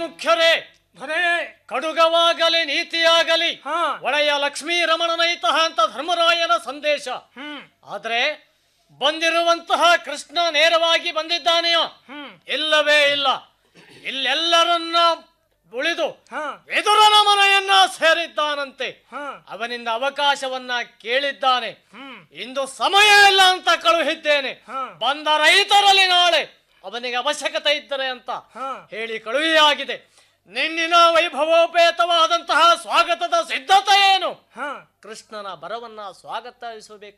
ಮುಖ್ಯರೇ ಭರೇ ಕಡುಗವಾಗಲಿ ನೀತಿಯಾಗಲಿ ಹಾ ಒಳೆಯ ಲಕ್ಷ್ಮೀ ರಮಣನೈತಃ ಅಂತ ಧರ್ಮರಾಯನ ಸಂದೇಶ ಹ್ಮ್ ಆದ್ರೆ ಬಂದಿರುವಂತಹ ಕೃಷ್ಣ ನೇರವಾಗಿ ಬಂದಿದ್ದಾನೆಯೋ ಹ್ಮ್ ಇಲ್ಲವೇ ಇಲ್ಲ ಇಲ್ಲೆಲ್ಲರನ್ನ ಉಳಿದು ಹಾ ಎದುರನ ಮನೆಯನ್ನ ಸೇರಿದ್ದಾನಂತೆ ಹಾ ಅವನಿಂದ ಅವಕಾಶವನ್ನ ಕೇಳಿದ್ದಾನೆ ಹ್ಮ್ ಇಂದು ಸಮಯ ಇಲ್ಲ ಅಂತ ಕಳುಹಿದ್ದೇನೆ ಹಾ ಬಂದ ರೈತರಲ್ಲಿ ನಾಳೆ ಅವನಿಗೆ ಅವಶ್ಯಕತೆ ಇದ್ದರೆ ಅಂತ ಹಾ ಹೇಳಿ ಕಳುಹಿಯಾಗಿದೆ ನಿನ್ನಿನ ವೈಭವೋಪೇತವಾದಂತಹ ಸ್ವಾಗತದ ಸಿದ್ಧತೆ ಏನು ಹಾ ಕೃಷ್ಣನ ಬರವನ್ನ ಸ್ವಾಗತಿಸಬೇಕು